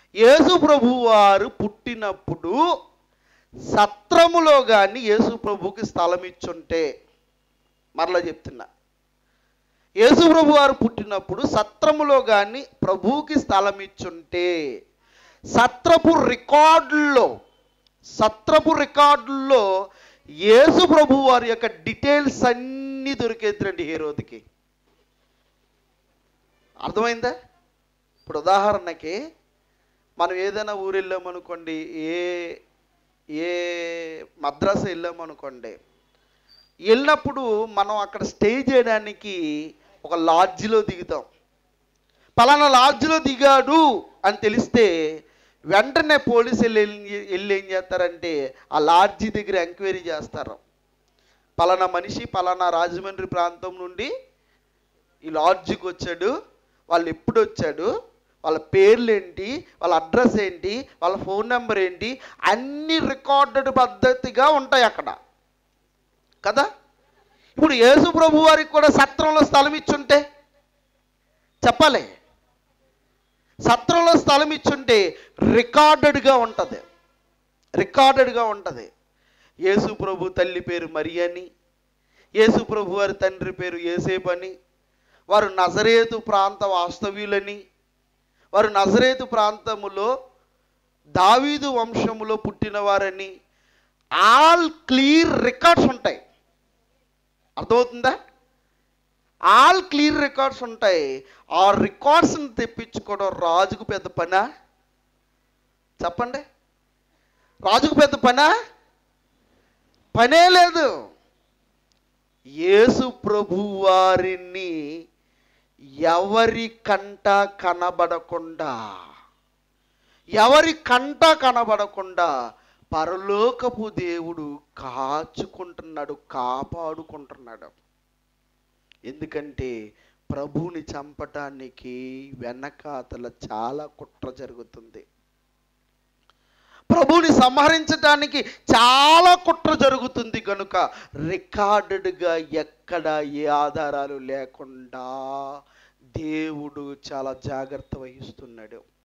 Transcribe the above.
యేసు ప్రభు వారు పుట్టినప్పుడు సత్రములో కానీ యేసు ప్రభుకి స్థలం ఇచ్చుంటే మరలా చెప్తున్నా యేసు ప్రభు వారు పుట్టినప్పుడు సత్రములో కానీ ప్రభువుకి స్థలం ఇచ్చుంటే సత్రపు రికార్డుల్లో సత్రపు రికార్డుల్లో యేసు ప్రభు వారి యొక్క డీటెయిల్స్ అన్నీ దొరికేద్దండి హీరోదికి అర్థమైందా ఇప్పుడు ఉదాహరణకి మనం ఏదైనా ఊరు వెళ్ళామనుకోండి ఏ ఏ మద్రాసు వెళ్ళామనుకోండి వెళ్ళినప్పుడు మనం అక్కడ స్టే చేయడానికి ఒక లాడ్జిలో దిగుతాం పలానా లాడ్జిలో దిగాడు అని తెలిస్తే వెంటనే పోలీసు వెళ్ళి వెళ్ళి ఏం చేస్తారంటే ఆ లాడ్జి దగ్గర ఎంక్వైరీ చేస్తారు పలానా మనిషి పలానా రాజమండ్రి ప్రాంతం నుండి ఈ లాడ్జికి వచ్చాడు వాళ్ళు ఎప్పుడు వచ్చాడు వాళ్ళ పేర్లు ఏంటి వాళ్ళ అడ్రస్ ఏంటి వాళ్ళ ఫోన్ నెంబర్ ఏంటి అన్ని రికార్డెడ్ పద్ధతిగా ఉంటాయి అక్కడ కదా ఇప్పుడు యేసు ప్రభు వారికి కూడా సత్రంలో స్థలం ఇచ్చుంటే చెప్పాలి సత్రంలో స్థలం ఇచ్చుంటే రికార్డెడ్గా ఉంటుంది రికార్డెడ్గా ఉంటుంది యేసు ప్రభు తల్లి పేరు మరియని యేసు ప్రభు వారి తండ్రి పేరు ఏసేపని వారు నజరేతు ప్రాంత వాస్తవ్యులని వారు నజరేతు ప్రాంతములో దావీదు వంశములో పుట్టినవారని ఆల్ క్లియర్ రికార్డ్స్ ఉంటాయి అర్థమవుతుందా ఆల్ క్లియర్ రికార్డ్స్ ఉంటాయి ఆ రికార్డ్స్ని తెప్పించుకోవడం రాజుకు పెద్ద పనా చెప్పండి రాజుకు పెద్ద పనా పనే లేదు యేసు ప్రభు వారిని ఎవరి కంట కనబడకుండా ఎవరి కంట కనబడకుండా పరలోకపు దేవుడు కాచుకుంటున్నాడు కాపాడుకుంటున్నాడు ఎందుకంటే ప్రభువుని చంపటానికి వెనకాతల చాలా కుట్ర జరుగుతుంది ప్రభువుని సంహరించడానికి చాలా కుట్ర జరుగుతుంది కనుక రికార్డెడ్గా ఎక్కడ ఏ ఆధారాలు లేకుండా దేవుడు చాలా జాగ్రత్త వహిస్తున్నాడు